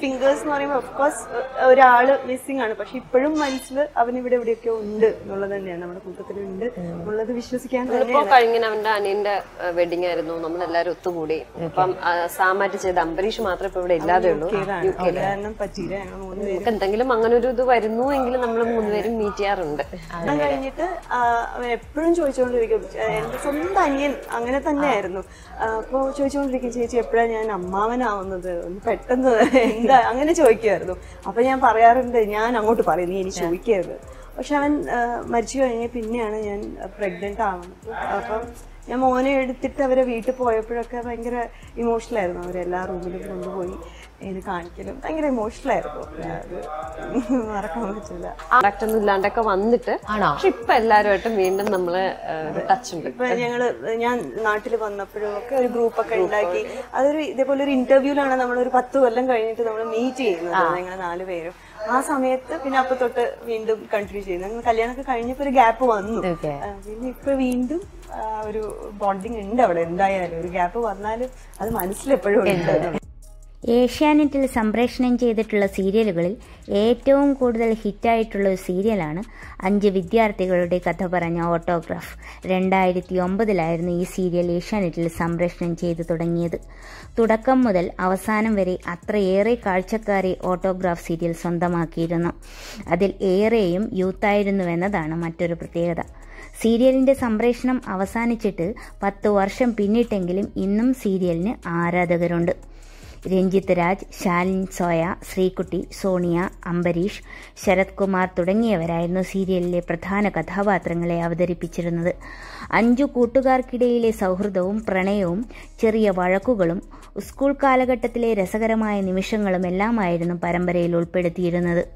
Fingers എന്ന് പറയുമ്പോൾ of course ഒരാള് മിസ്സിംഗ് ആണ് പക്ഷെ ഇപ്പോഴും മനസ്സിൽ അവൻ ഇവിടെ എവിടെയൊക്കെ ഉണ്ട് എന്നുള്ളത് തന്നെയാണ് നമ്മുടെ കൂട്ടത്തിൽ ഉണ്ട് എന്നുള്ളത് വിശ്വസിക്കാൻ ഇപ്പോ തന്നെയാണ് കഴിഞ്ഞ അവന്റെ അനിയന്റെ വെഡിങ് ആയിരുന്നു നമ്മളെല്ലാരും ഒത്തുകൂടി ഇപ്പം ആ, സാമായിട്ട് ചെയ്ത അംബരീഷ് മാത്രമേ ഇപ്പൊ ഇവിടെ ഇല്ലാതെ ഉള്ളൂ ഇതാണ്. അത് കാരണം പറ്റിയില്ല ഞങ്ങൾ മൂന്ന് പേരും നമുക്ക് എന്തെങ്കിലും അങ്ങനെ ഒരു ഇത് വരുന്നു എങ്കിൽ നമ്മൾ മൂന്നുപേരും മീറ്റ് ചെയ്യാറുണ്ട് അത് കഴിഞ്ഞിട്ട് ആ, അവൻ എപ്പോഴും ചോദിച്ചുകൊണ്ടിരിക്കും ആ, എന്റെ സ്വന്തം അനിയൻ അങ്ങനെ തന്നെയായിരുന്നു അപ്പോൾ ചോദിച്ചുകൊണ്ടിരിക്കും ചേച്ചി എപ്പോഴാണ് ഞാൻ അമ്മാവനാവുന്നത് ഒന്ന് പെട്ടെന്ന് എന്താ അങ്ങനെ ചോദിക്കുമായിരുന്നു അപ്പൊ ഞാൻ പറയാറുണ്ട് ഞാൻ അങ്ങോട്ട് പറയും നീ എനിക്ക് ചോദിക്കരുത് പക്ഷെ അവൻ ആ, മരിച്ചു കഴിഞ്ഞ പിന്നെയാണ് ഞാൻ പ്രഗ്നന്റ് ആവുന്നത് അപ്പം ഞാൻ മോനെ എടുത്തിട്ട് അവരെ വീട്ടിൽ പോയപ്പോഴൊക്കെ ഭയങ്കര ഇമോഷണൽ ആയിരുന്നു അവരെല്ലാ റൂമിലും കൊണ്ടുപോയി ഇത് കാണിക്കലും ഭയങ്കര ഇമോഷണൽ ആയിരുന്നു അത് മറക്കാൻ പറ്റില്ല കോണ്ടാക്ട് ഇല്ലാണ്ടൊക്കെ വന്നിട്ട് പക്ഷെ ഇപ്പൊ എല്ലാരുമായിട്ടും വീണ്ടും നമ്മള് ടച്ച് ഉണ്ട് ഇപ്പൊ ഞങ്ങള് ഞാൻ നാട്ടിൽ വന്നപ്പോഴും ഒക്കെ ഒരു ഗ്രൂപ്പ് ഒക്കെ ഉണ്ടാക്കി അതൊരു ഇതേപോലെ ഒരു ഇന്റർവ്യൂലാണ് നമ്മൾ ഒരു പത്ത് കൊല്ലം കഴിഞ്ഞിട്ട് നമ്മൾ മീറ്റ് ചെയ്യുന്നത് ഞങ്ങൾ നാല് പേരും ആ സമയത്ത് പിന്നെ അപ്പൊ തൊട്ട് വീണ്ടും കണ്ടിന്യൂ ചെയ്യുന്നു ഞങ്ങൾ കല്യാണമൊക്കെ കഴിഞ്ഞപ്പോ ഒരു ഗ്യാപ്പ് വന്നു ആ, പിന്നെ ഇപ്പൊ വീണ്ടും ആ, ഒരു ബോണ്ടിങ് ഉണ്ട് അവിടെ എന്തായാലും ഒരു ഗ്യാപ്പ് വന്നാലും അത് മനസ്സിലെപ്പോഴും ഉണ്ട് ഏഷ്യാനെറ്റിൽ സംപ്രേഷണം ചെയ്തിട്ടുള്ള സീരിയലുകളിൽ ഏറ്റവും കൂടുതൽ ഹിറ്റായിട്ടുള്ള ഒരു സീരിയലാണ് അഞ്ച് വിദ്യാർത്ഥികളുടെ കഥ പറഞ്ഞ ഓട്ടോഗ്രാഫ് രണ്ടായിരത്തി ഒമ്പതിലായിരുന്നു ഈ സീരിയൽ ഏഷ്യാനെറ്റിൽ സംപ്രേഷണം ചെയ്തു തുടങ്ങിയത് തുടക്കം മുതൽ അവസാനം വരെ അത്രയേറെ കാഴ്ചക്കാരെ ഓട്ടോഗ്രാഫ് സീരിയൽ സ്വന്തമാക്കിയിരുന്നു അതിൽ ഏറെയും യൂത്തായിരുന്നുവെന്നതാണ് മറ്റൊരു പ്രത്യേകത സീരിയലിന്റെ സംപ്രേഷണം അവസാനിച്ചിട്ട് പത്ത് വർഷം പിന്നിട്ടെങ്കിലും ഇന്നും സീരിയലിന് ആരാധകരുണ്ട് രഞ്ജിത്ത് രാജ് ശാലിൻ സോയ ശ്രീകുട്ടി സോണിയ അംബരീഷ് ശരത് കുമാർ തുടങ്ങിയവരായിരുന്നു സീരിയലിലെ പ്രധാന കഥാപാത്രങ്ങളെ അവതരിപ്പിച്ചിരുന്നത് അഞ്ചു കൂട്ടുകാർക്കിടയിലെ സൗഹൃദവും പ്രണയവും ചെറിയ വഴക്കുകളും സ്കൂൾ കാലഘട്ടത്തിലെ രസകരമായ നിമിഷങ്ങളും എല്ലാമായിരുന്നു പരമ്പരയിൽ ഉൾപ്പെടുത്തിയിരുന്നത്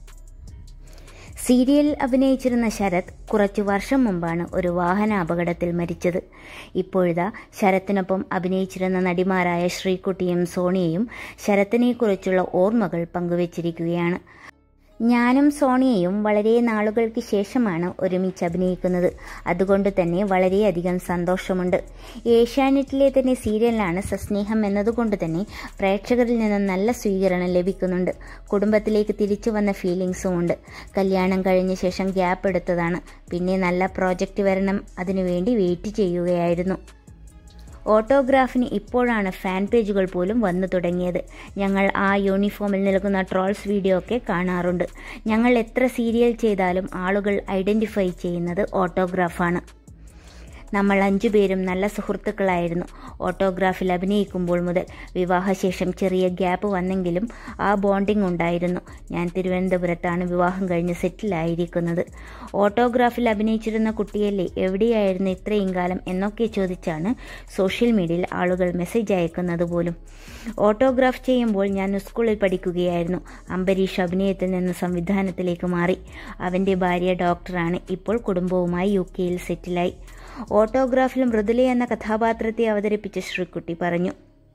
സീരിയലിൽ അഭിനയിച്ചിരുന്ന ശരത് കുറച്ചു വർഷം മുമ്പാണ് ഒരു വാഹന അപകടത്തിൽ മരിച്ചത് ഇപ്പോഴിതാ ശരത്തിനൊപ്പം അഭിനയിച്ചിരുന്ന നടിമാരായ ശ്രീകുട്ടിയും സോണിയയും ശരത്തിനെക്കുറിച്ചുള്ള ഓർമ്മകൾ പങ്കുവച്ചിരിക്കുകയാണ് ഞാനും സോണിയയും വളരെ നാളുകൾക്ക് ശേഷമാണ് ഒരുമിച്ച് അഭിനയിക്കുന്നത് അതുകൊണ്ട് തന്നെ വളരെയധികം സന്തോഷമുണ്ട് ഏഷ്യാനെറ്റിലെ തന്നെ സീരിയലാണ് സസ്നേഹം എന്നതുകൊണ്ട് തന്നെ പ്രേക്ഷകരിൽ നിന്ന് നല്ല സ്വീകരണം ലഭിക്കുന്നുണ്ട് കുടുംബത്തിലേക്ക് തിരിച്ചു വന്ന ഫീലിങ്സും ഉണ്ട് കല്യാണം കഴിഞ്ഞ ശേഷം ഗ്യാപ്പ് എടുത്തതാണ് പിന്നെ നല്ല പ്രോജക്റ്റ് വരണം അതിനുവേണ്ടി വെയിറ്റ് ചെയ്യുകയായിരുന്നു ഓട്ടോഗ്രാഫിന് ഇപ്പോഴാണ് ഫാൻ പേജുകൾ പോലും വന്നു തുടങ്ങിയത് ഞങ്ങൾ ആ യൂണിഫോമിൽ നൽകുന്ന ട്രോൾസ് വീഡിയോ ഒക്കെ കാണാറുണ്ട് ഞങ്ങൾ എത്ര സീരിയൽ ചെയ്താലും ആളുകൾ ഐഡൻറ്റിഫൈ ചെയ്യുന്നത് ഓട്ടോഗ്രാഫാണ് നമ്മൾ അഞ്ചുപേരും നല്ല സുഹൃത്തുക്കളായിരുന്നു ഓട്ടോഗ്രാഫിൽ അഭിനയിക്കുമ്പോൾ മുതൽ വിവാഹശേഷം ചെറിയ ഗ്യാപ്പ് വന്നെങ്കിലും ആ ബോണ്ടിംഗ് ഉണ്ടായിരുന്നു ഞാൻ തിരുവനന്തപുരത്താണ് വിവാഹം കഴിഞ്ഞ് സെറ്റിലായിരിക്കുന്നത് ഓട്ടോഗ്രാഫിൽ അഭിനയിച്ചിരുന്ന കുട്ടിയല്ലേ എവിടെയായിരുന്നു ഇത്രയും കാലം എന്നൊക്കെ ചോദിച്ചാണ് സോഷ്യൽ മീഡിയയിൽ ആളുകൾ മെസ്സേജ് അയക്കുന്നത് പോലും ഓട്ടോഗ്രാഫ് ചെയ്യുമ്പോൾ ഞാൻ സ്കൂളിൽ പഠിക്കുകയായിരുന്നു അംബരീഷ് അഭിനയത്തിൽ നിന്ന് സംവിധാനത്തിലേക്ക് മാറി അവൻ്റെ ഭാര്യ ഡോക്ടറാണ് ഇപ്പോൾ കുടുംബവുമായി യു കെയിൽ സെറ്റിലായി ഓട്ടോഗ്രാഫിൽ മൃദുല എന്ന കഥാപാത്രത്തെ അവതരിപ്പിച്ച ശ്രീകുട്ടി പറഞ്ഞു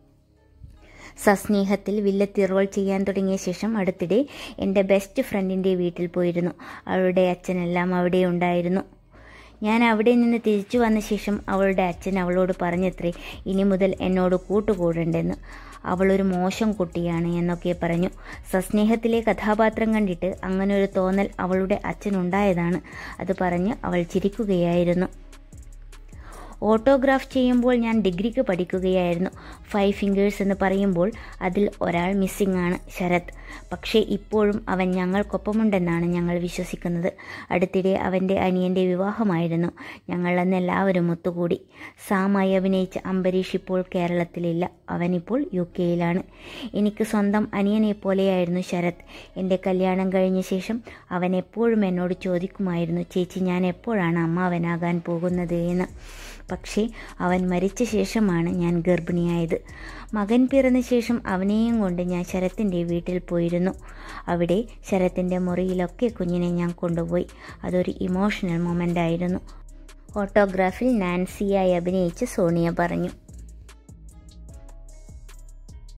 സസ്നേഹത്തിൽ വില്ലത്തി റോൾ ചെയ്യാൻ തുടങ്ങിയ ശേഷം അടുത്തിടെ എൻ്റെ ബെസ്റ്റ് ഫ്രണ്ടിൻ്റെ വീട്ടിൽ പോയിരുന്നു അവളുടെ അച്ഛനെല്ലാം അവിടെ ഉണ്ടായിരുന്നു ഞാൻ അവിടെ നിന്ന് തിരിച്ചു വന്ന ശേഷം അവളുടെ അച്ഛൻ അവളോട് പറഞ്ഞത്രേ ഇനി മുതൽ എന്നോട് കൂട്ടുകൂടണ്ടെന്ന് അവളൊരു മോശം കുട്ടിയാണ് എന്നൊക്കെ പറഞ്ഞു സസ്നേഹത്തിലെ കഥാപാത്രം കണ്ടിട്ട് അങ്ങനെ ഒരു തോന്നൽ അവളുടെ അച്ഛനുണ്ടായതാണ് അത് പറഞ്ഞ് അവൾ ചിരിക്കുകയായിരുന്നു ഓട്ടോഗ്രാഫ് ചെയ്യുമ്പോൾ ഞാൻ ഡിഗ്രിക്ക് പഠിക്കുകയായിരുന്നു ഫൈവ് ഫിംഗേഴ്സ് എന്ന് പറയുമ്പോൾ അതിൽ ഒരാൾ മിസ്സിംഗ് ആണ് ശരത് പക്ഷേ ഇപ്പോഴും അവൻ ഞങ്ങൾക്കൊപ്പമുണ്ടെന്നാണ് ഞങ്ങൾ വിശ്വസിക്കുന്നത് അടുത്തിടെ അവൻ്റെ അനിയൻ്റെ വിവാഹമായിരുന്നു ഞങ്ങൾ അന്ന് എല്ലാവരും ഒത്തുകൂടി സാമായി അഭിനയിച്ച അംബരീഷ് ഇപ്പോൾ കേരളത്തിലില്ല അവനിപ്പോൾ യു കെയിലാണ് എനിക്ക് സ്വന്തം അനിയനെ പോലെയായിരുന്നു ശരത് എൻ്റെ കല്യാണം കഴിഞ്ഞ ശേഷം അവൻ എപ്പോഴും എന്നോട് ചോദിക്കുമായിരുന്നു ചേച്ചി ഞാൻ എപ്പോഴാണ് അമ്മാവനാകാൻ പോകുന്നത് എന്ന് പക്ഷേ അവൻ മരിച്ച ശേഷമാണ് ഞാൻ ഗർഭിണിയായത് മകൻ പിറന്ന ശേഷം അവനെയും കൊണ്ട് ഞാൻ ശരത്തിൻ്റെ വീട്ടിൽ പോയിരുന്നു അവിടെ ശരത്തിൻ്റെ മുറിയിലൊക്കെ കുഞ്ഞിനെ ഞാൻ കൊണ്ടുപോയി അതൊരു ഇമോഷണൽ മൊമെൻ്റ് ആയിരുന്നു ഓട്ടോഗ്രാഫിൽ നാൻസിയായി അഭിനയിച്ച് സോണിയ പറഞ്ഞു